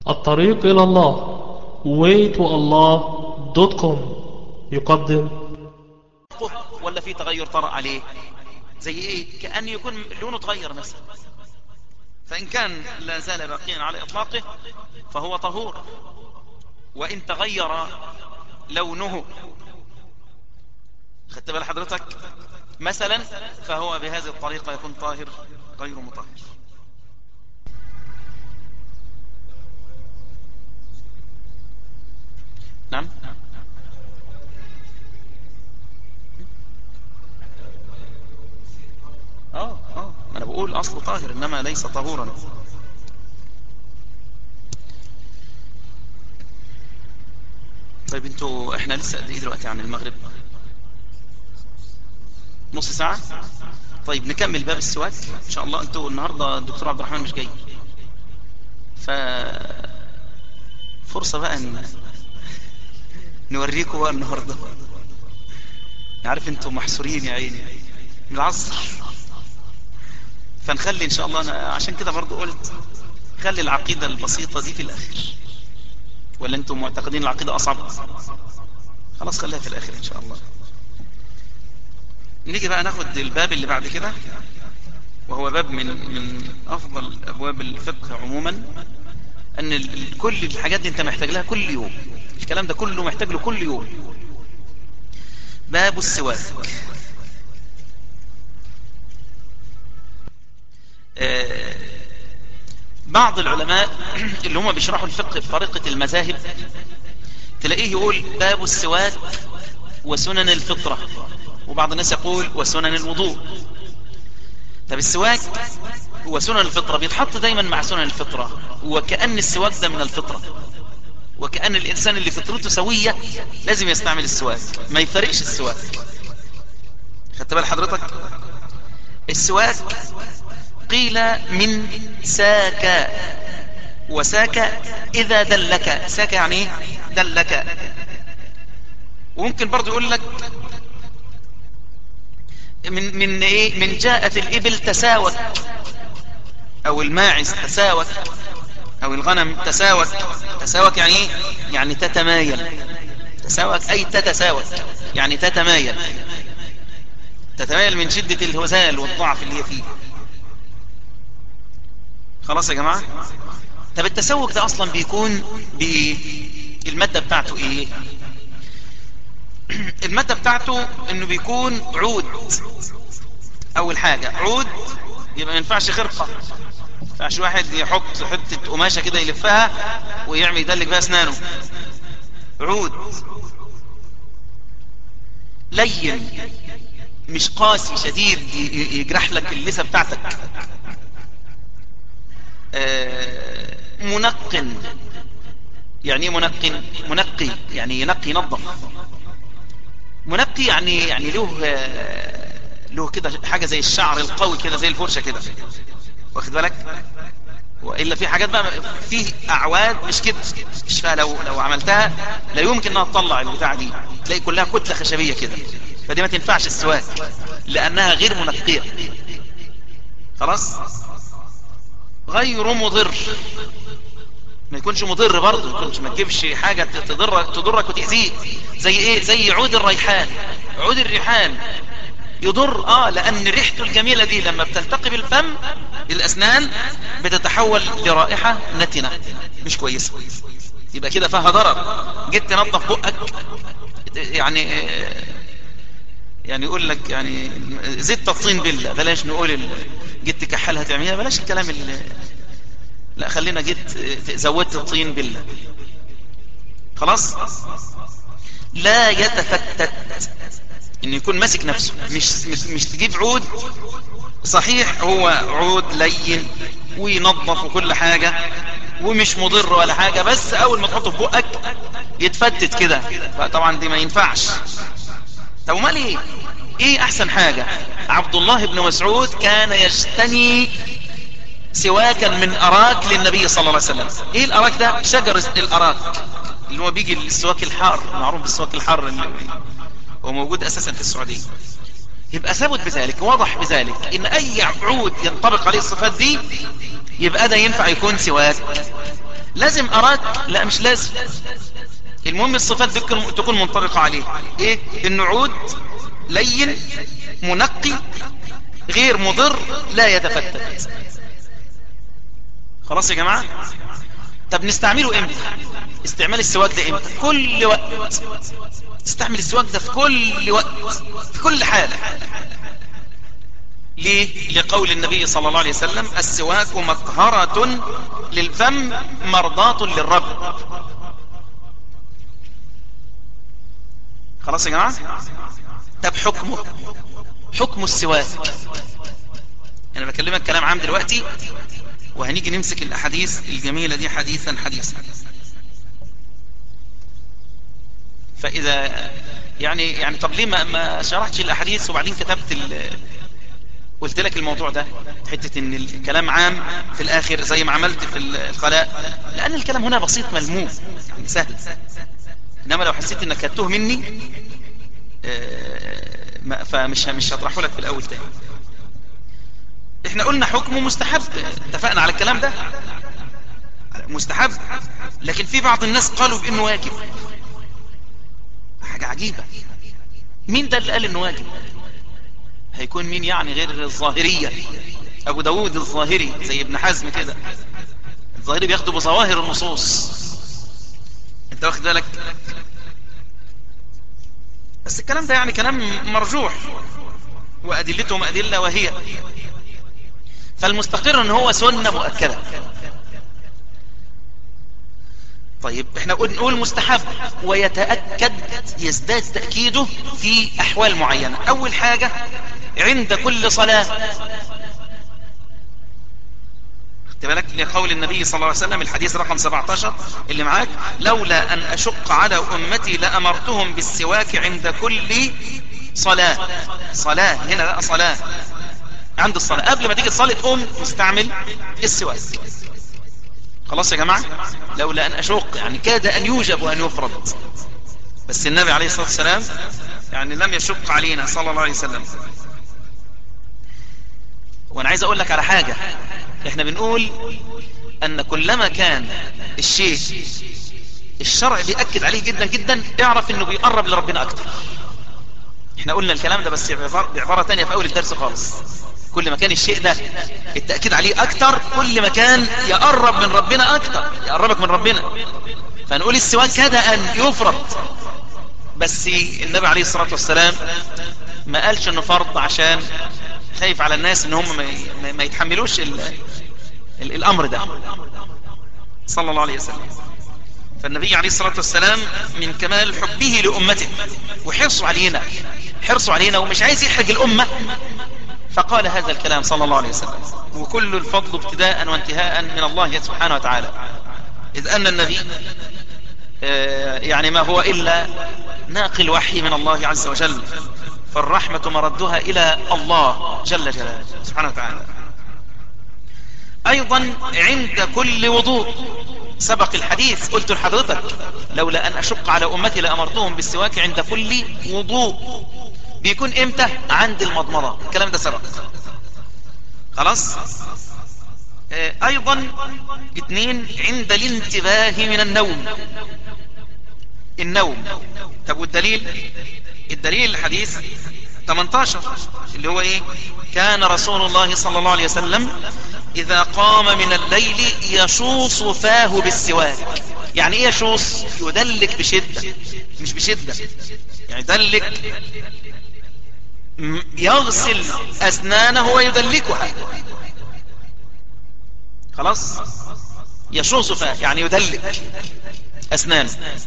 الطريق إلى الله waytoallah.com يقدم ولا في تغير طرأ عليه زي ايه كأن يكون لونه تغير مثلا فإن كان لا زال باقيا على إطلاقه فهو طهور وإن تغير لونه خدت بال حضرتك مثلا فهو بهذه الطريقة يكون طاهر غير مطهر نعم اه اه ما انا بقول اصله طاهر انما ليس طهورا طيب انتوا احنا لسه قد ايه دلوقتي عن المغرب نص ساعة طيب نكمل باب السواك ان شاء الله انتوا النهاردة الدكتور عبد الرحمن مش جاي ف فرصة بقى ان نوريكم بقى النهاردة عارف انتوا محصورين يا عيني من العصر فنخلي ان شاء الله أنا عشان كده برضو قلت خلي العقيدة البسيطة دي في الاخر ولا انتم معتقدين العقيدة اصعب خلاص خليها في الاخر ان شاء الله نيجي بقى ناخد الباب اللي بعد كده وهو باب من من افضل ابواب الفقه عموما ان ال- كل الحاجات دي انت محتاج لها كل يوم الكلام ده كله محتاج له كل يوم باب السواك آه، بعض العلماء اللي هم بيشرحوا الفقه بطريقة المذاهب تلاقيه يقول باب السواك وسنن الفطرة وبعض الناس يقول وسنن الوضوء طب السواك وسنن الفطرة بيتحط دايما مع سنن الفطرة وكأن السواك ده من الفطرة وكأن الإنسان اللي فطرته سوية لازم يستعمل السواك ما يفرقش السواك خدت بال حضرتك السواك قيل من ساك وساك إذا دلك ساك يعني ايه دلك وممكن برضو يقول لك من من ايه من جاءت الإبل تساوك أو الماعز تساوك أو الغنم تساوك تساوك يعني ايه يعني تتمايل تساوك أي تتساوك يعني تتمايل تتمايل من شدة الهزال والضعف اللي هي فيه خلاص يا جماعة طب التسوق ده اصلا بيكون بالمادة بتاعته ايه المادة بتاعته انه بيكون عود اول حاجة عود يبقى ما ينفعش خرقة ما ينفعش واحد يحط حتة قماشة كده يلفها ويعمل يدلك بها اسنانه عود لين مش قاسي شديد ي- يجرح لك اللثة بتاعتك آه، منقن يعني ايه منقن منقي يعني ينقي ينظف منقي يعني يعني له آه، له كده حاجة زي الشعر القوي كده زي الفرشة كده واخد بالك وإلا في حاجات بقى في أعواد مش كده مش فيها لو لو عملتها لا يمكن انها تطلع البتاعة دي تلاقي كلها كتلة خشبية كده فدي ما تنفعش السواك لأنها غير منقية خلاص غير مضر ما يكونش مضر برضه ما يكونش ما تجيبش حاجة تضرك تضرك وتأذيك زي ايه زي عود الريحان عود الريحان يضر اه لان ريحته الجميلة دي لما بتلتقي بالفم الاسنان بتتحول لرائحة نتنة مش كويسة يبقى كده فيها ضرر جيت تنظف بقك يعني آه، يعني يقول لك يعني زدت الطين بالله بلاش نقول ال... جيت تكحلها تعملها بلاش الكلام اللي لا خلينا جيت زودت الطين بالله خلاص لا يتفتت انه يكون ماسك نفسه مش مش, مش تجيب عود صحيح هو عود لين وينظف وكل حاجة ومش مضر ولا حاجة بس اول ما تحطه في بقك يتفتت كده فطبعا دي ما ينفعش طب امال ايه ايه احسن حاجة عبد الله بن مسعود كان يجتني سواكا من اراك للنبي صلى الله عليه وسلم ايه الاراك ده شجر الاراك اللي هو بيجي السواك الحار معروف بالسواك الحار اللي هو موجود اساسا في السعودية يبقى ثبت بذلك واضح بذلك ان اي عود ينطبق عليه الصفات دي يبقى ده ينفع يكون سواك لازم اراك لا مش لازم المهم الصفات دي تكون- تكون منطبقة عليه ايه النعود لين منقي غير مضر لا يتفتت خلاص يا جماعة طب نستعمله امتى استعمال السواك ده امتى كل وقت تستعمل السواك ده في كل وقت في كل حالة ليه لقول النبي صلى الله عليه وسلم السواك مطهرة للفم مرضاة للرب خلاص يا جماعة طب حكمه حكم السواك انا بكلمك كلام عام دلوقتي وهنيجي نمسك الاحاديث الجميلة دي حديثا حديثا فاذا يعني يعني طب ليه ما, ما شرحتش الاحاديث وبعدين كتبت ال قلت لك الموضوع ده حتة ان الكلام عام في الاخر زي ما عملت في الخلاء لان الكلام هنا بسيط ملموم يعني سهل انما لو حسيت انك هتوه مني آه، ما- فمش مش هطرحه لك في الاول تاني احنا قلنا حكمه مستحب اتفقنا على الكلام ده مستحب لكن في بعض الناس قالوا بانه واجب حاجة عجيبة مين ده اللي قال انه واجب هيكون مين يعني غير الظاهرية ابو داود الظاهري زي ابن حزم كده الظاهري بياخدوا بظواهر النصوص انت واخد بالك بس الكلام ده يعني كلام مرجوح وادلتهم ادلة وهي فالمستقر ان هو سنة مؤكدة طيب احنا قل- نقول مستحب ويتأكد يزداد تأكيده في احوال معينة اول حاجة عند كل صلاة خدت بالك لقول النبي صلى الله عليه وسلم الحديث رقم 17 اللي معاك لولا ان اشق على امتي لامرتهم بالسواك عند كل صلاة صلاة هنا لا صلاة عند الصلاة قبل ما تيجي تصلي تقوم مستعمل السواك خلاص يا جماعة لولا ان اشق يعني كاد ان يوجب وان يفرض بس النبي عليه الصلاة والسلام يعني لم يشق علينا صلى الله عليه وسلم وانا عايز اقول لك على حاجة احنا بنقول ان كلما كان الشيء الشرع بيأكد عليه جدا جدا اعرف انه بيقرب لربنا اكتر احنا قلنا الكلام ده بس بعبارة بعبارة تانية في اول الدرس خالص كل ما كان الشيء ده التأكيد عليه اكتر كل ما كان يقرب من ربنا اكتر يقربك من ربنا فنقول السواك كاد ان يفرض بس النبي عليه الصلاة والسلام ما قالش انه فرض عشان خايف على الناس ان هم ما- ما- ما يتحملوش ال ال الامر ده صلى الله عليه وسلم فالنبي عليه الصلاة والسلام من كمال حبه لأمته وحرصه علينا حرصه علينا ومش عايز يحرج الأمة فقال هذا الكلام صلى الله عليه وسلم وكل الفضل ابتداء وانتهاء من الله سبحانه وتعالى إذ أن النبي آه، يعني ما هو إلا ناقل وحي من الله عز وجل فالرحمة مردها إلى الله جل جلاله سبحانه وتعالى أيضا عند كل وضوء سبق الحديث قلت لحضرتك لولا أن أشق على أمتي لأمرتهم بالسواك عند كل وضوء بيكون إمتى عند المضمضة الكلام ده سبق خلاص آه، أيضا اثنين عند الانتباه من النوم النوم طب والدليل الدليل الحديث 18 اللي هو ايه كان رسول الله صلى الله عليه وسلم اذا قام من الليل يشوص فاه بالسواك يعني ايه يشوص يدلك بشدة مش بشدة يعني يدلك م- يغسل اسنانه ويدلكها خلاص يشوص فاه يعني يدلك اسنانه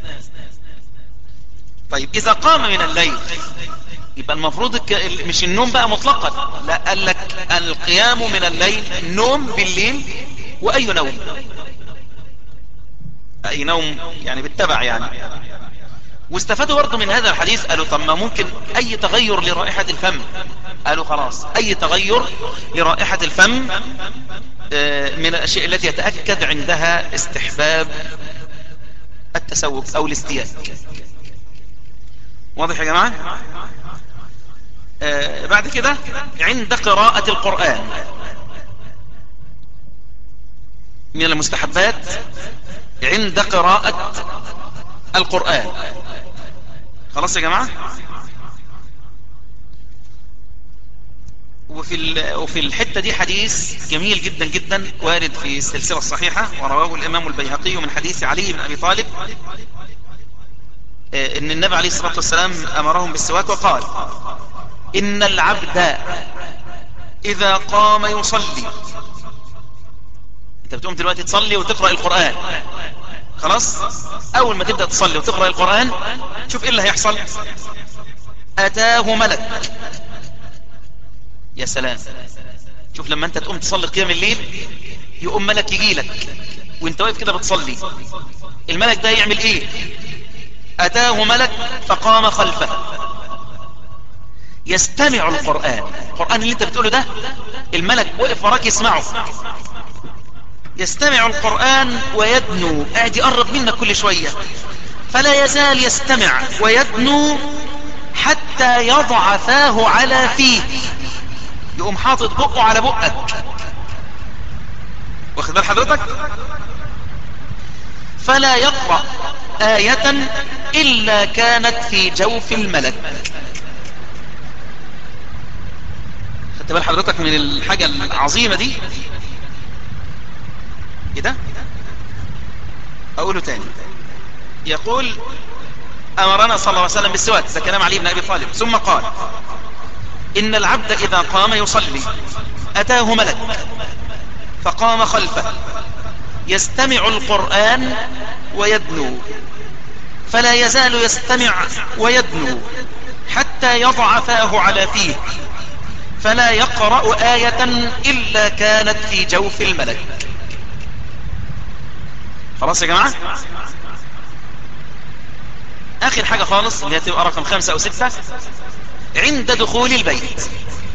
طيب اذا قام من الليل يبقى المفروض الك- مش النوم بقى مطلقا لا قال لك القيام من الليل النوم بالليل واي نوم اي نوم يعني بالتبع يعني واستفادوا برضه من هذا الحديث قالوا طب ما ممكن اي تغير لرائحة الفم قالوا خلاص اي تغير لرائحة الفم آه، من الاشياء التي يتأكد عندها استحباب التسوق او الاستياك واضح يا جماعة آه بعد كده عند قراءة القرآن من المستحبات عند قراءة القرآن خلاص يا جماعة وفي وفي الحتة دي حديث جميل جدا جدا وارد في السلسلة الصحيحة ورواه الإمام البيهقي من حديث علي بن أبي طالب ان النبي عليه الصلاة والسلام أمرهم بالسواك وقال إن العبد إذا قام يصلي انت بتقوم دلوقتي تصلي وتقرأ القرآن خلاص أول ما تبدأ تصلي وتقرأ القرآن شوف إيه اللي هيحصل أتاه ملك يا سلام شوف لما انت تقوم تصلي قيام الليل يقوم ملك يجي لك وانت واقف كده بتصلي الملك ده يعمل ايه اتاه ملك فقام خلفه يستمع القرآن القرآن اللي انت بتقوله ده الملك وقف وراك يسمعه يستمع القرآن ويدنو قاعد يقرب منك كل شوية فلا يزال يستمع ويدنو حتى يضع فاه على فيه يقوم حاطط بقه على بقك واخد بال حضرتك فلا يقرأ آية إلا كانت في جوف الملك خدت بال حضرتك من الحاجة العظيمة دي ايه ده اقوله تاني يقول امرنا صلى الله عليه وسلم بالسواك ده كلام علي بن ابي طالب ثم قال ان العبد اذا قام يصلي اتاه ملك فقام خلفه يستمع القرآن ويدنو فلا يزال يستمع ويدنو حتى يضع فاه على فيه فلا يقرأ آية إلا كانت في جوف الملك خلاص يا جماعة آخر حاجة خالص اللي هتبقى رقم خمسة أو ستة عند دخول البيت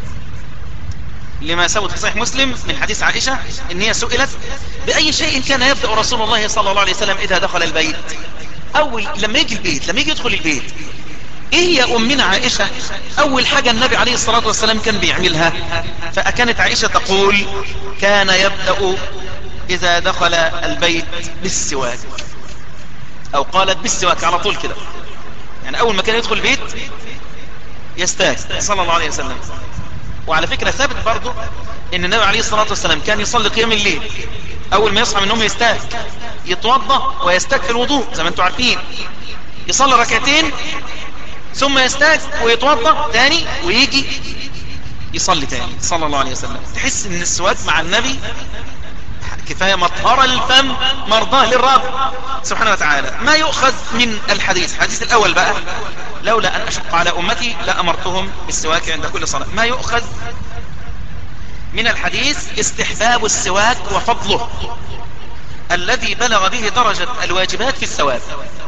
لما ثبت في صحيح مسلم من حديث عائشة ان هي سئلت بأي شيء كان يبدأ رسول الله صلى الله عليه وسلم إذا دخل البيت أول لما يجي البيت لما يجي يدخل البيت ايه يا امنا عائشة اول حاجة النبي عليه الصلاة والسلام كان بيعملها فكانت عائشة تقول كان يبدأ اذا دخل البيت بالسواك او قالت بالسواك على طول كده يعني اول ما كان يدخل البيت يستاك صلى الله عليه وسلم وعلى فكرة ثابت برضو ان النبي عليه الصلاة والسلام كان يصلي قيام الليل اول ما يصحى من النوم يستاك يتوضى ويستاك في الوضوء زي ما انتم عارفين يصلي ركعتين ثم يستاك ويتوضى تاني ويجي يصلي تاني صلى الله عليه وسلم تحس ان السواك مع النبي كفاية مطهرة للفم مرضاه للرب سبحانه وتعالى ما يؤخذ من الحديث الحديث الأول بقى لولا أن أشق على أمتي لأمرتهم بالسواك عند كل صلاة ما يؤخذ من الحديث استحباب السواك وفضله الذي بلغ به درجة الواجبات في الثواب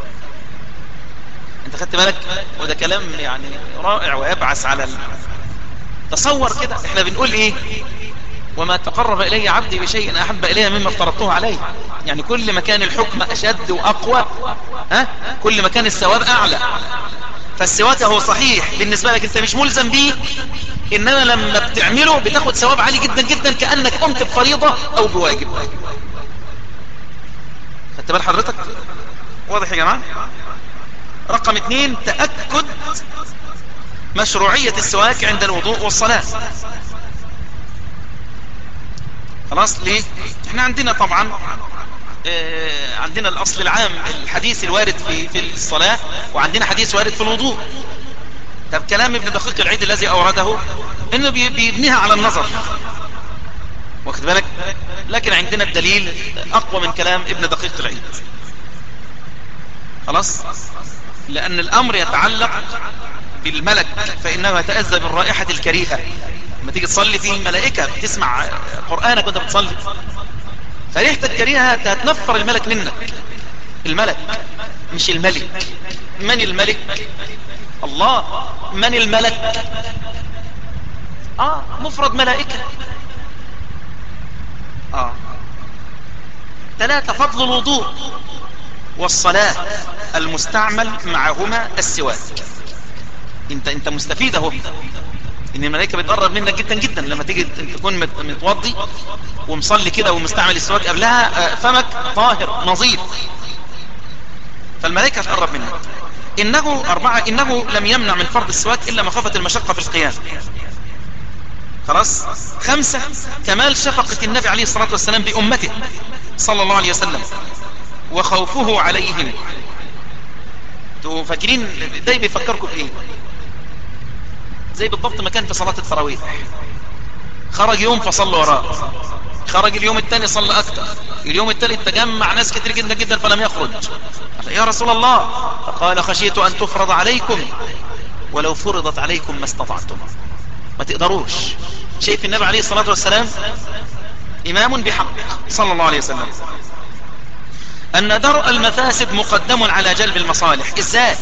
انت خدت بالك وده كلام يعني رائع ويبعث على ال... تصور كده احنا بنقول ايه وما تقرب إلي عبدي بشيء أحب إلي مما افترضته عليه يعني كل ما كان الحكم أشد وأقوى ها؟ كل ما كان الثواب أعلى فالسواك هو صحيح بالنسبة لك أنت مش ملزم بيه إنما لما بتعمله بتاخد ثواب عالي جدا جدا كأنك قمت بفريضة أو بواجب خدت بال حضرتك واضح يا جماعة رقم اثنين تأكد مشروعية السواك عند الوضوء والصلاة خلاص ليه احنا عندنا طبعا اه عندنا الاصل العام الحديث الوارد في في الصلاة وعندنا حديث وارد في الوضوء طب كلام ابن دقيق العيد الذي اورده انه بيبنيها على النظر واخد بالك لكن عندنا الدليل اقوى من كلام ابن دقيق العيد خلاص لان الامر يتعلق بالملك فانه يتأذى بالرائحة الكريهة لما تيجي تصلي في ملائكة بتسمع قرآنك وانت بتصلي فريحتك كريهة هتنفر الملك منك الملك مش الملك من الملك الله من الملك اه مفرد ملائكة اه ثلاثة فضل الوضوء والصلاة المستعمل معهما السواك انت انت مستفيد اهو ان الملائكة بتقرب منك جدا جدا لما تيجي تكون مت- متوضي ومصلي كده ومستعمل السواك قبلها آه، فمك طاهر نظيف فالملائكة تقرب منك إنه أربعة إنه لم يمنع من فرض السواك إلا مخافة المشقة في القيام خلاص خمسة كمال شفقة النبي عليه الصلاة والسلام بأمته صلى الله عليه وسلم وخوفه عليهم انتوا فاكرين ده بيفكركم بإيه زي بالضبط ما كان في صلاة التراويح خرج يوم فصلى وراه خرج اليوم الثاني صلى أكثر اليوم الثالث تجمع ناس كتير جدا جدا فلم يخرج قال يا رسول الله فقال خشيت أن تفرض عليكم ولو فرضت عليكم ما استطعتم ما تقدروش شايف النبي عليه الصلاة والسلام إمام بحق صلى الله عليه وسلم أن درء المفاسد مقدم على جلب المصالح إزاي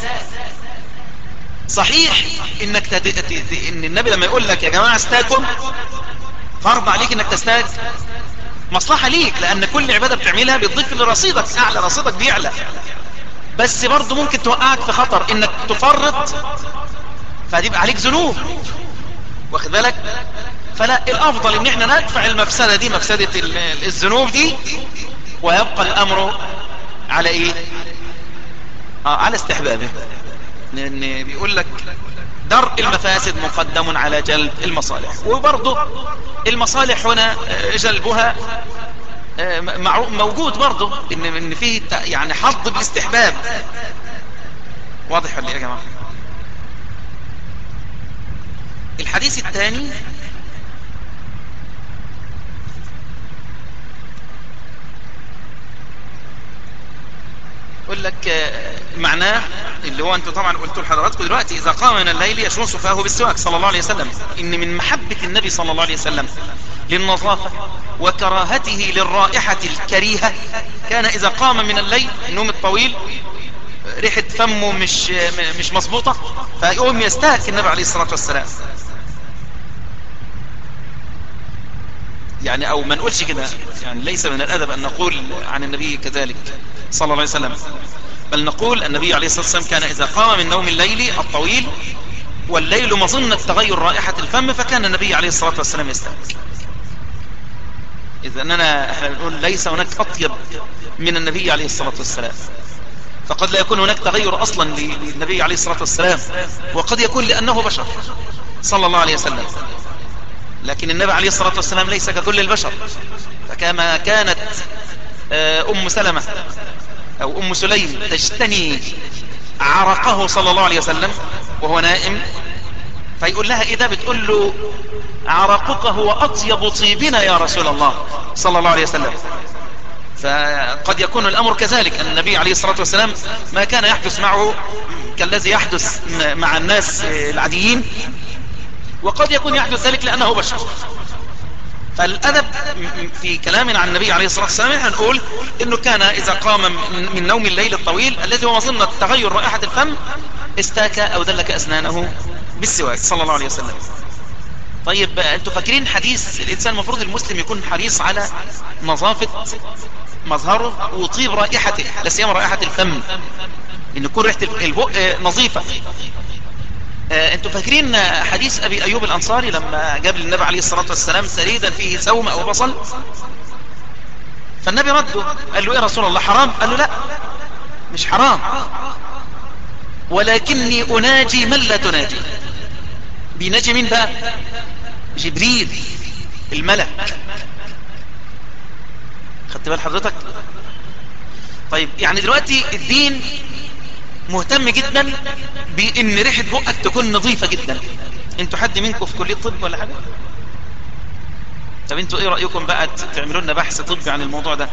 صحيح انك تد... ت- ان النبي لما يقول لك يا جماعة استاكم فرض عليك انك تستاك مصلحة ليك لان كل عبادة بتعملها بتضيف لرصيدك اعلى رصيدك بيعلى بس برضه ممكن توقعك في خطر انك تفرط فهتبقى عليك ذنوب واخد بالك فلا الافضل ان احنا ندفع المفسدة دي مفسدة ال- الذنوب دي ويبقى الامر على ايه آه على استحبابه لان بيقول لك درء المفاسد مقدم على جلب المصالح وبرضه المصالح هنا آه، جلبها آه، معو- موجود برضه ان ان فيه ت- يعني حظ بالاستحباب واضح ولا ايه يا جماعه الحديث الثاني يقول لك آه، معناه اللي هو انتوا طبعا قلتوا لحضراتكم دلوقتي اذا قام من الليل يشوص فاه بالسواك صلى الله عليه وسلم ان من محبة النبي صلى الله عليه وسلم للنظافة وكراهته للرائحة الكريهة كان اذا قام من الليل النوم الطويل ريحة فمه مش م- مش مظبوطة فيقوم يستهك النبي عليه الصلاة والسلام يعني او ما نقولش كده يعني ليس من الادب ان نقول عن النبي كذلك صلى الله عليه وسلم بل نقول النبي عليه الصلاة والسلام كان اذا قام من نوم الليل الطويل والليل مظنة تغير رائحة الفم فكان النبي عليه الصلاة والسلام يستهلك اذا اننا احنا بنقول ليس هناك اطيب من النبي عليه الصلاة والسلام فقد لا يكون هناك تغير اصلا للنبي عليه الصلاة والسلام وقد يكون لانه بشر صلى الله عليه وسلم لكن النبي عليه الصلاة والسلام ليس ككل البشر فكما كانت آه، أم سلمة أو أم سليم تجتني عرقه صلى الله عليه وسلم وهو نائم فيقول لها إذا بتقول له عرقك هو أطيب طيبنا يا رسول الله صلى الله عليه وسلم فقد يكون الأمر كذلك أن النبي عليه الصلاة والسلام ما كان يحدث معه كالذي يحدث مع الناس العاديين وقد يكون يحدث ذلك لأنه بشر فالأدب في كلامنا عن النبي عليه الصلاة والسلام احنا نقول انه كان اذا قام من من نوم الليل الطويل الذي هو مظنة تغير رائحة الفم استاك او دلك اسنانه بالسواك صلى الله عليه وسلم طيب انتوا فاكرين حديث الانسان المفروض المسلم يكون حريص على نظافة مظهره وطيب رائحته لا سيما رائحة الفم ان يكون ريحة البق نظيفة آه، انتوا فاكرين حديث ابي ايوب الانصاري لما جاب للنبي عليه الصلاة والسلام سريدا فيه سوم او بصل فالنبي رده قال له ايه رسول الله حرام قال له لا مش حرام ولكني اناجي من لا تناجي بيناجي مين بقى جبريل الملك خدت بال حضرتك طيب يعني دلوقتي الدين مهتم جدا بان ريحة بقك تكون نظيفة جدا انتوا حد منكم في كلية طب ولا حاجة طب انتوا ايه رأيكم بقى تعملوا لنا بحث طبي عن الموضوع ده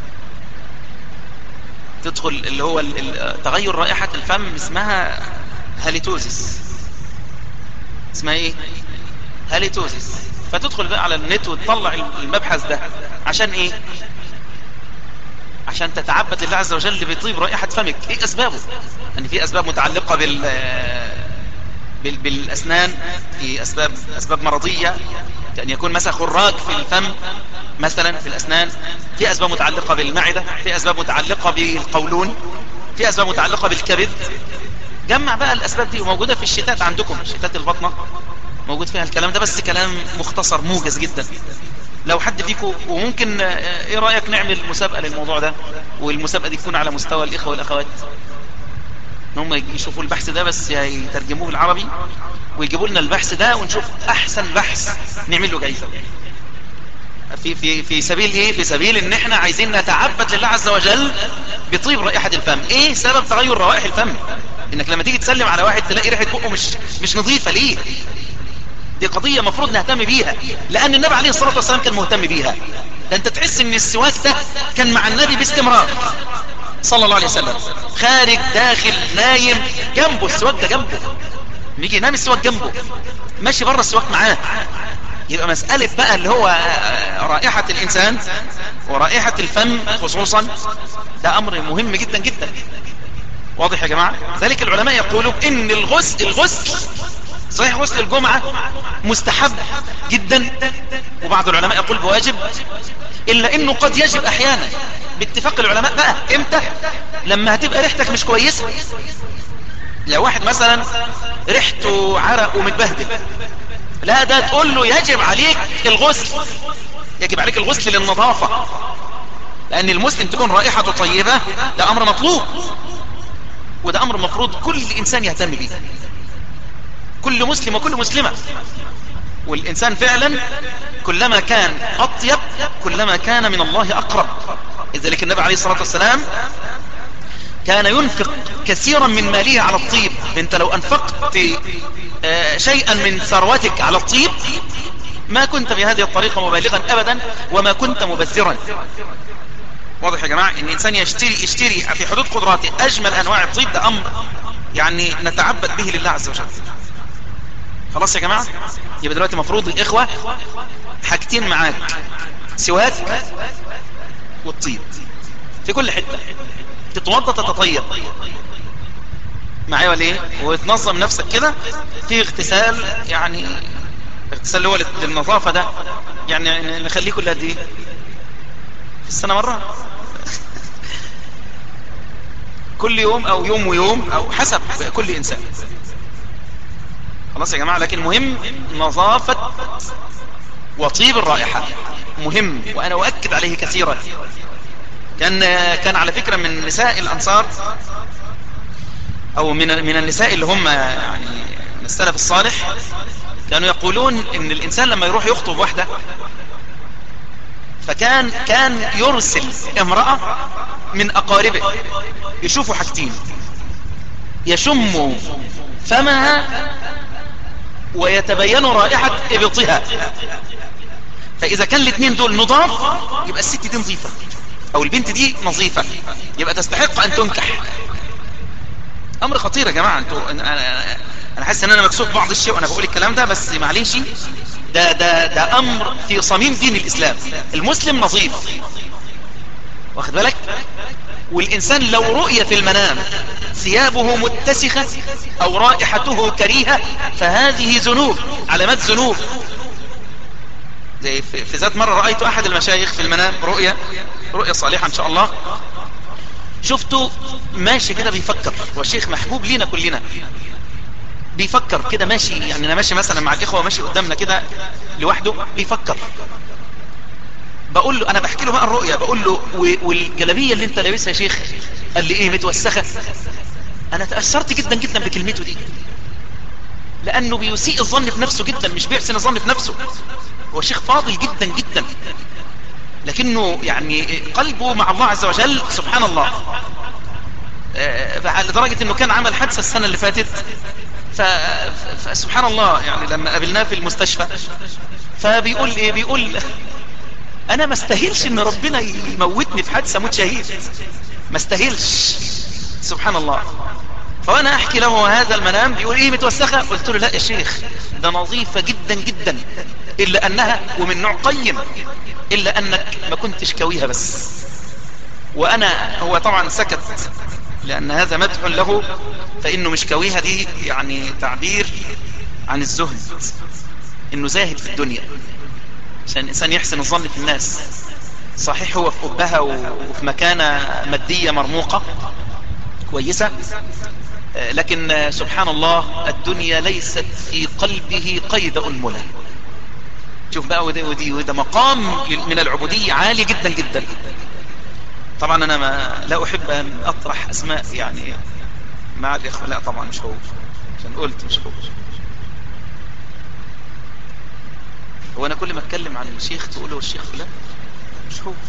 تدخل اللي هو ال- ال- تغير رائحة الفم اسمها هاليتوزيس اسمها ايه هاليتوزيس فتدخل بقى على النت وتطلع المبحث ده عشان ايه عشان تتعبد لله عز وجل بيطيب رائحة فمك ايه اسبابه يعني في اسباب متعلقة بال بال- بالاسنان في اسباب اسباب مرضية كأن يكون مثلا خراج في الفم مثلا في الاسنان في اسباب متعلقة بالمعدة في اسباب متعلقة بالقولون في اسباب متعلقة بالكبد جمع بقى الاسباب دي وموجودة في الشتات عندكم شتات البطنة موجود فيها الكلام ده بس كلام مختصر موجز جدا لو حد فيكم وممكن آه، ايه رأيك نعمل مسابقة للموضوع ده والمسابقة دي تكون على مستوى الاخوة والاخوات ان هم يشوفوا البحث ده بس يترجموه بالعربي ويجيبوا لنا البحث ده ونشوف احسن بحث نعمل له جايزة في في في سبيل ايه في سبيل ان احنا عايزين نتعبد لله عز وجل بطيب رائحة الفم ايه سبب تغير روائح الفم انك لما تيجي تسلم على واحد تلاقي ريحة بقه مش مش نظيفة ليه دي قضية مفروض نهتم بيها لان النبي عليه الصلاة والسلام كان مهتم بيها ده انت تحس ان السواك ده كان مع النبي باستمرار صلى الله عليه وسلم خارج داخل نايم جنبه السواك ده جنبه نيجي ينام السواك جنبه ماشي بره السواك معاه يبقى مسألة بقى اللي هو رائحة الإنسان ورائحة الفم خصوصا ده أمر مهم جدا جدا واضح يا جماعة ذلك العلماء يقولوا إن الغسل الغسل صحيح غسل الجمعة مستحب جدا وبعض العلماء يقول بواجب إلا إنه قد يجب أحيانا باتفاق العلماء بقى إمتى لما هتبقى ريحتك مش كويسة لو واحد مثلا ريحته عرق ومتبهدل لا ده تقول له يجب عليك الغسل يجب عليك الغسل للنظافة لأن المسلم تكون رائحته طيبة ده أمر مطلوب وده أمر مفروض كل إنسان يهتم به كل مسلم وكل مسلمة والإنسان فعلا كلما كان أطيب كلما كان من الله أقرب لذلك النبي عليه الصلاة والسلام كان ينفق كثيرا من ماله على الطيب انت لو انفقت آه، شيئا من ثروتك على الطيب ما كنت بهذه الطريقة مبالغا ابدا وما كنت مبذرا واضح يا جماعة ان الانسان يشتري يشتري في حدود قدراته اجمل انواع الطيب ده امر يعني نتعبد به لله عز وجل خلاص يا جماعة يبقى دلوقتي مفروض الاخوة حاجتين معاك سواك والطيب في كل حتة تتوضى تتطيب معايا ولا ايه وتنظم نفسك كده في اغتسال يعني اغتسال اللي هو للنظافة ده يعني نخليه كل قد ايه في السنة مرة كل يوم او يوم ويوم او حسب كل انسان خلاص يا جماعة لكن مهم نظافة وطيب الرائحة مهم وانا اؤكد عليه كثيرا كان كان على فكرة من نساء الانصار او من من النساء اللي هم يعني من السلف الصالح كانوا يقولون ان الانسان لما يروح يخطب واحدة فكان كان يرسل امرأة من اقاربه يشوفوا حاجتين يشم فمها ويتبين رائحة ابطها فاذا كان الاثنين دول نضاف يبقى الست دي نظيفة او البنت دي نظيفة يبقى تستحق ان تنكح امر خطير يا جماعة انتوا انا انا حاسس ان انا مكسوف بعض الشيء وانا بقول الكلام ده بس معلش ده ده ده امر في صميم دين الاسلام المسلم نظيف واخد بالك والانسان لو رؤية في المنام ثيابه متسخة او رائحته كريهة فهذه ذنوب علامات ذنوب زي في ذات مرة رأيت احد المشايخ في المنام رؤية رؤية صالحة ان شاء الله شفته ماشي كده بيفكر والشيخ محبوب لينا كلنا بيفكر كده ماشي يعني انا ماشي مثلا مع الاخوة ماشي قدامنا كده لوحده بيفكر بقول له انا بحكي له بقى الرؤية بقول له والجلابية اللي انت لابسها يا شيخ قال لي ايه متوسخة انا تأثرت جدا جدا بكلمته دي لانه بيسيء الظن في نفسه جدا مش بيحسن الظن في نفسه هو شيخ فاضل جدا جدا لكنه يعني قلبه مع الله عز وجل سبحان الله لدرجة انه كان عمل حادثة السنة اللي فاتت فسبحان الله يعني لما قابلناه في المستشفى فبيقول ايه بيقول انا ما استاهلش ان ربنا يموتني في حادثة موت شهيد ما استاهلش سبحان الله فانا احكي له هذا المنام بيقول ايه متوسخة قلت له لا يا شيخ ده نظيفة جدا جدا الا انها ومن نوع قيم الا انك ما كنتش كويها بس وانا هو طبعا سكت لان هذا مدح له فانه مش كويها دي يعني تعبير عن الزهد انه زاهد في الدنيا عشان الانسان يحسن الظن في الناس صحيح هو في قبها وفي مكانة مادية مرموقة كويسة آه، لكن آه، سبحان الله الدنيا ليست في قلبه قيد أنملة شوف بقى ودي, ودي وده مقام من العبودية عالي جدا جدا طبعا انا ما لا احب ان اطرح اسماء يعني مع الاخوة لا طبعا مش هو عشان قلت مش هو هو انا كل ما اتكلم عن الشيخ تقوله الشيخ فلان مش هو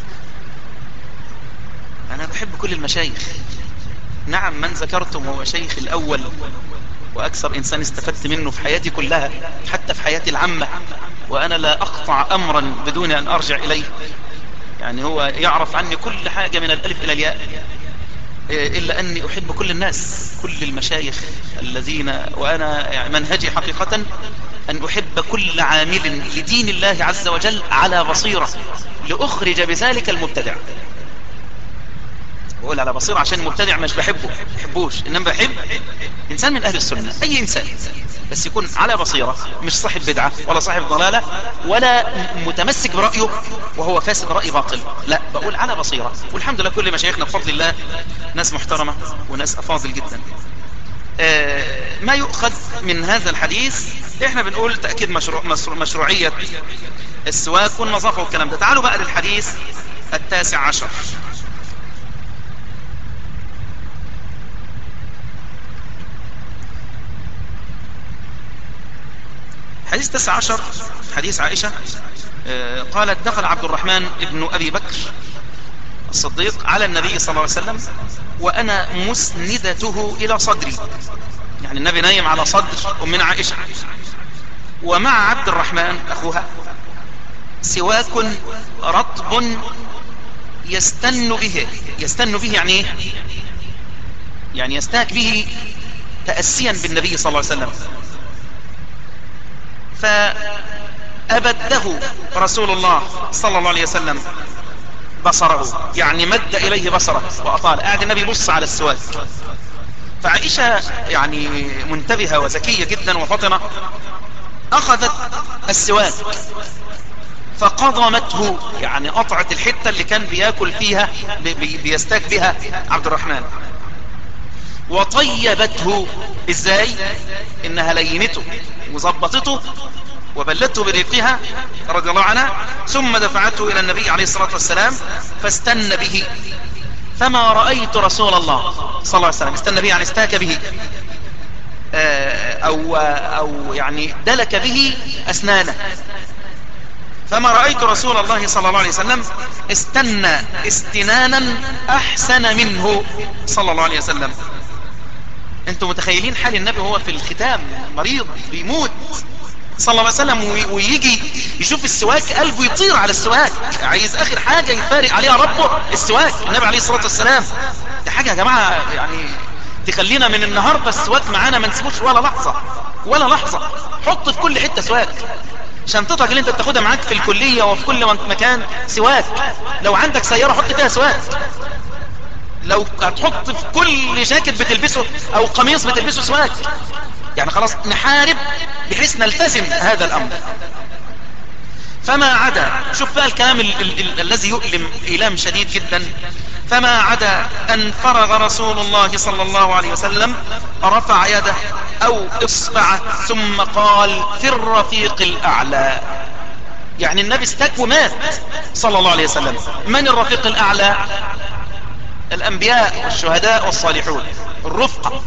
انا بحب كل المشايخ نعم من ذكرتم هو شيخ الاول واكثر انسان استفدت منه في حياتي كلها حتى في حياتي العامة وانا لا اقطع امرا بدون ان ارجع اليه يعني هو يعرف عني كل حاجة من الالف الى الياء إيه، الا اني احب كل الناس كل المشايخ الذين وانا يعني منهجي حقيقة ان احب كل عامل لدين الله عز وجل على بصيرة لاخرج بذلك المبتدع بقول على بصيرة عشان المبتدع مش بحبه بحبوش انما بحب انسان من اهل السنة اي انسان بس يكون على بصيرة مش صاحب بدعة ولا صاحب ضلالة ولا متمسك برأيه وهو فاسد رأي باطل لا بقول على بصيرة والحمد لله كل مشايخنا بفضل الله ناس محترمة وناس افاضل جدا آه، ما يؤخذ من هذا الحديث احنا بنقول تأكيد مشروع مشروع مشروعية السواك والنظافة والكلام ده تعالوا بقى للحديث التاسع عشر حديث تسع عشر حديث عائشة آه، قالت دخل عبد الرحمن ابن أبي بكر الصديق على النبي صلى الله عليه وسلم وأنا مسندته إلى صدري يعني النبي نايم على صدر أمنا عائشة ومع عبد الرحمن أخوها سواك رطب يستن به يستن به يعني ايه يعني يستاك به تأسيا بالنبي صلى الله عليه وسلم فأبده رسول الله صلى الله عليه وسلم بصره يعني مد إليه بصره وأطال قاعد النبي يبص على السواك فعائشة يعني منتبهة وذكية جدا وفطنة أخذت السواك فقضمته يعني قطعت الحتة اللي كان بياكل فيها بي بي بيستاك بها عبد الرحمن وطيبته ازاي انها لينته وظبطته وبلته بريقها رضي الله عنها ثم دفعته الى النبي عليه الصلاة والسلام فاستن به فما رأيت رسول الله صلى الله عليه وسلم استن به يعني استاك به او, أو يعني دلك به اسنانه فما رأيت رسول الله صلى الله عليه وسلم استنى استنانا احسن منه صلى الله عليه وسلم انتم متخيلين حال النبي وهو في الختام مريض بيموت صلى الله عليه وسلم ويجي يشوف السواك قلبه يطير على السواك عايز اخر حاجة يفارق عليها ربه السواك النبي عليه الصلاة والسلام دي حاجة يا جماعة يعني تخلينا من النهاردة السواك معانا ما نسيبوش ولا لحظة ولا لحظة حط في كل حتة سواك شنطتك اللي انت بتاخدها معاك في الكلية وفي كل مكان سواك لو عندك سيارة حط فيها سواك لو هتحط في كل جاكيت بتلبسه او قميص بتلبسه سواك يعني خلاص نحارب بحيث نلتزم هذا الامر فما عدا شوف بقى الكلام ال ال ال الذي يؤلم إيلام شديد جدا فما عدا أن فرغ رسول الله صلى الله عليه وسلم رفع يده أو إصبعه ثم قال في الرفيق الأعلى يعني النبي استك ومات صلى الله عليه وسلم من الرفيق الأعلى الأنبياء والشهداء والصالحون الرفقة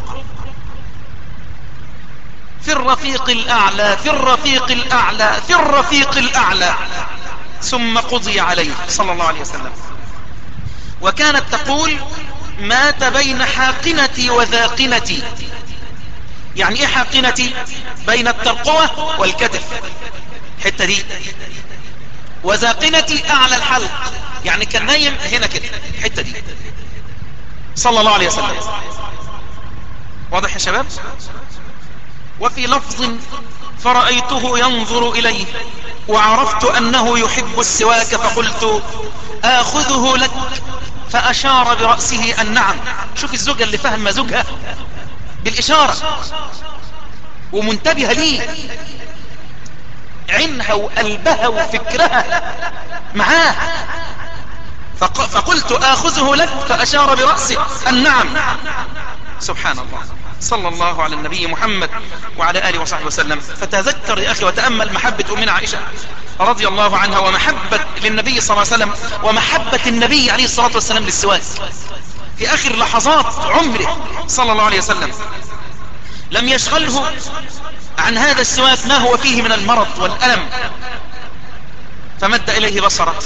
في الرفيق الأعلى في الرفيق الأعلى في الرفيق الأعلى ثم قضي عليه صلى الله عليه وسلم وكانت تقول مات بين حاقنتي وذاقنتي يعني ايه حاقنتي بين الترقوة والكتف الحتة دي وذاقنتي اعلى الحلق يعني كان نايم هنا كده الحتة دي صلى الله عليه وسلم واضح يا شباب وفي لفظ فرأيته ينظر إليه وعرفت أنه يحب السواك فقلت آخذه لك فأشار برأسه النعم شوف الزوجة اللي فهم زوجها بالإشارة ومنتبهة ليه عينها وقلبها وفكرها معاه فق... فقلت آخذه لك فأشار برأسه النعم سبحان الله صلى الله على النبي محمد وعلى آله وصحبه وسلم فتذكر يا أخي وتأمل محبة أمنا عائشة رضي الله عنها ومحبة للنبي صلى الله عليه وسلم ومحبة النبي عليه الصلاة والسلام للسواك في آخر لحظات عمره صلى الله عليه وسلم لم يشغله عن هذا السواك ما هو فيه من المرض والألم فمد إليه بصره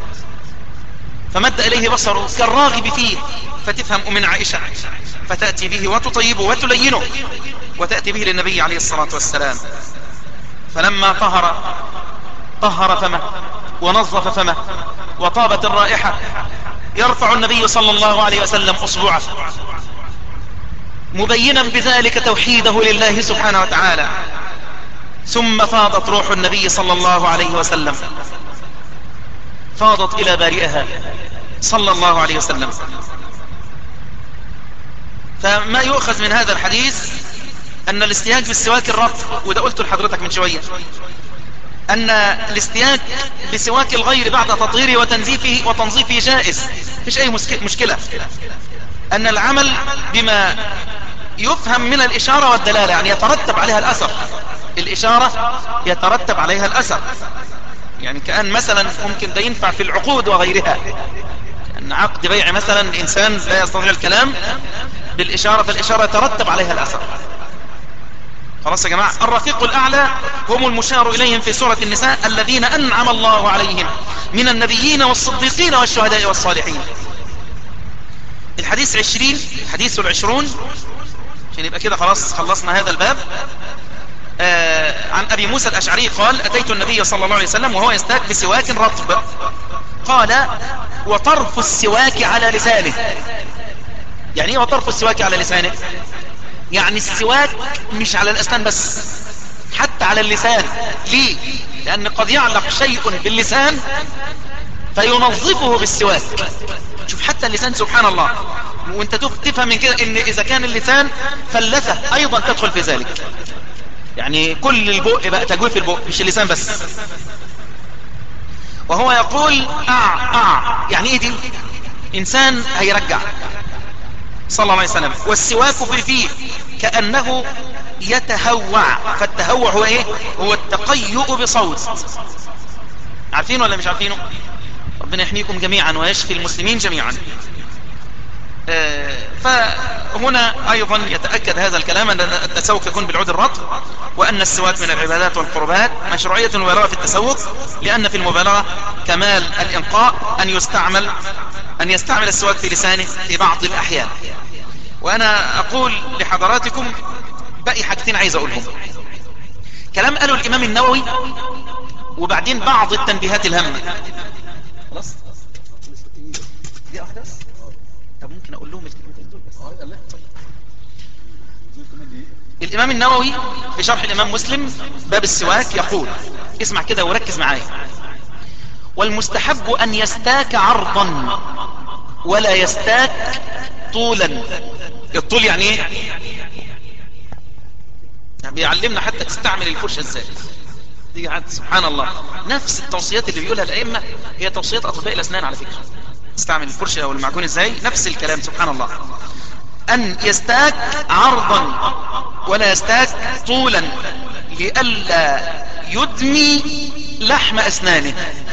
فمد إليه بصره كالراغب فيه فتفهم من عائشة فتأتي به وتطيبه وتلينه وتأتي به للنبي عليه الصلاة والسلام فلما طهر طهر فمه ونظف فمه وطابت الرائحة يرفع النبي صلى الله عليه وسلم أصبعه مبينا بذلك توحيده لله سبحانه وتعالى ثم فاضت روح النبي صلى الله عليه وسلم فاضت إلى بارئها صلى الله عليه وسلم فما يؤخذ من هذا الحديث أن الاستياج في السواك الرب وده قلته لحضرتك من شوية أن الاستياج بسواك الغير بعد تطهيره وتنزيفه وتنظيفه جائز مفيش أي مشكلة أن العمل بما يفهم من الإشارة والدلالة يعني يترتب عليها الأثر الإشارة يترتب عليها الأثر يعني كأن مثلا ممكن ده ينفع في العقود وغيرها أن عقد بيع مثلا الإنسان لا يستطيع الكلام بالإشارة فالإشارة يترتب عليها الأثر خلاص يا جماعة الرفيق الأعلى هم المشار إليهم في سورة النساء الذين أنعم الله عليهم من النبيين والصديقين والشهداء والصالحين الحديث عشرين حديث العشرون عشان يبقى كده خلاص خلصنا هذا الباب آه عن أبي موسى الأشعري قال أتيت النبي صلى الله عليه وسلم وهو يستاك بسواك رطب قال وطرف السواك على لسانه يعني ايه وطرف السواك على لسانه يعني السواك مش على الأسنان بس حتى على اللسان ليه لأن قد يعلق شيء باللسان فينظفه بالسواك شوف حتى اللسان سبحان الله وانت تفهم من كده ان اذا كان اللسان فلثة ايضا تدخل في ذلك يعني كل البق بقى تجويف البق مش اللسان بس وهو يقول اع اع يعني ايه دي انسان هيرجع صلى الله عليه وسلم والسواك في فيه كأنه يتهوع فالتهوع هو ايه هو التقيؤ بصوت عارفين ولا مش عارفينه ربنا يحميكم جميعا ويشفي المسلمين جميعا فهنا ايضا يتأكد هذا الكلام ان التسوق يكون بالعود الرطب وان السواك من العبادات والقربات مشروعية المبالغة في التسوق لان في المبالغة كمال الانقاء ان يستعمل ان يستعمل السواك في لسانه في بعض الاحيان وانا اقول لحضراتكم باقي حاجتين عايز اقولهم كلام قاله الامام النووي وبعدين بعض التنبيهات الهامة خلاص دي واحدة بس طب ممكن اقول لهم الكلمتين دول بس الامام النووي في شرح الامام مسلم باب السواك يقول اسمع كده وركز معايا والمستحب ان يستاك عرضا ولا يستاك طولا الطول يعني ايه يعني بيعلمنا حتى تستعمل الفرشة ازاي دي عاد سبحان الله نفس التوصيات اللي بيقولها الائمة هي توصيات اطباء الاسنان على فكرة تستعمل الفرشة او المعجون ازاي نفس الكلام سبحان الله ان يستاك عرضا ولا يستاك طولا لئلا يدمي لحم اسنانه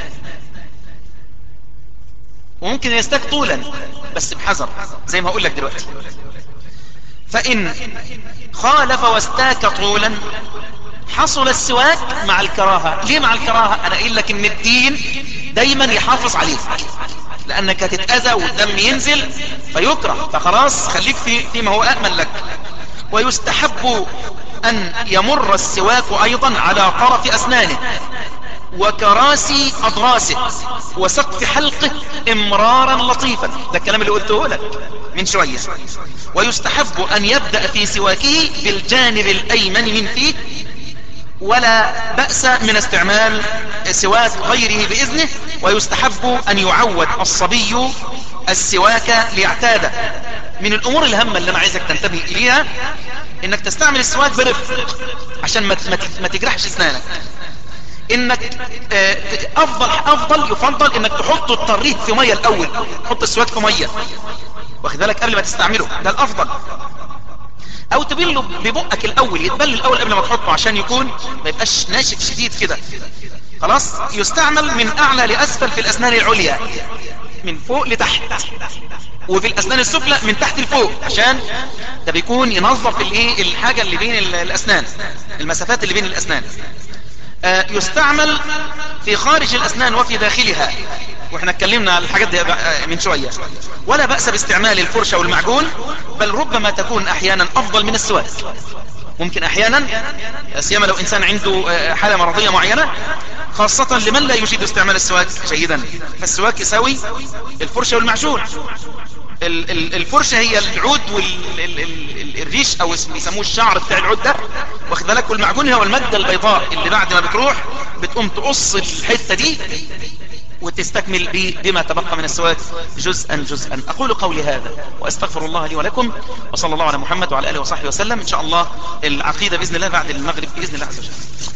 وممكن يستاك طولا بس بحذر زي ما هقول لك دلوقتي فإن خالف واستاك طولا حصل السواك مع الكراهة ليه مع الكراهة انا قايل لك ان الدين دايما يحافظ عليك لانك هتتأذى والدم ينزل فيكره فخلاص خليك في فيما هو أأمن لك ويستحب ان يمر السواك ايضا على طرف اسنانه وكراسي أضراسه وسقف حلقه امرارا لطيفا ده الكلام اللي قلته لك من شوية ويستحب أن يبدأ في سواكه بالجانب الأيمن من فيه ولا بأس من استعمال سواك غيره بإذنه ويستحب أن يعود الصبي السواك ليعتاده من الأمور الهامة اللي أنا عايزك تنتبه إليها إنك تستعمل السواك برفق عشان ما تجرحش اسنانك انك آه، افضل افضل يفضل انك تحط الطريق في ميه الاول تحط السواك في ميه واخد بالك قبل ما تستعمله ده الافضل او تبله ببقك الاول يتبل الاول قبل ما تحطه عشان يكون ما يبقاش ناشف شديد كده خلاص يستعمل من اعلى لاسفل في الاسنان العليا من فوق لتحت وفي الاسنان السفلى من تحت لفوق عشان ده بيكون ينظف الايه الحاجه اللي بين ال- الاسنان المسافات اللي بين الاسنان آه، يستعمل في خارج الاسنان وفي داخلها واحنا اتكلمنا على الحاجات دي بقى- من شوية ولا بأس باستعمال الفرشة والمعجون بل ربما تكون احيانا افضل من السواك ممكن احيانا سيما لو انسان عنده آه، حالة مرضية معينة خاصة لمن لا يجيد استعمال السواك جيدا فالسواك يساوي الفرشة والمعجون ال- ال- الفرشة هي العود والريش او اسم- بيسموه الشعر بتاع العود ده واخد بالك والمعجون هو المادة البيضاء اللي بعد ما بتروح بتقوم تقص الحتة دي وتستكمل ب- بما تبقى من السواك جزءا جزءا اقول قولي هذا واستغفر الله لي ولكم وصلى الله على محمد وعلى اله وصحبه وسلم ان شاء الله العقيدة باذن الله بعد المغرب باذن الله عز وجل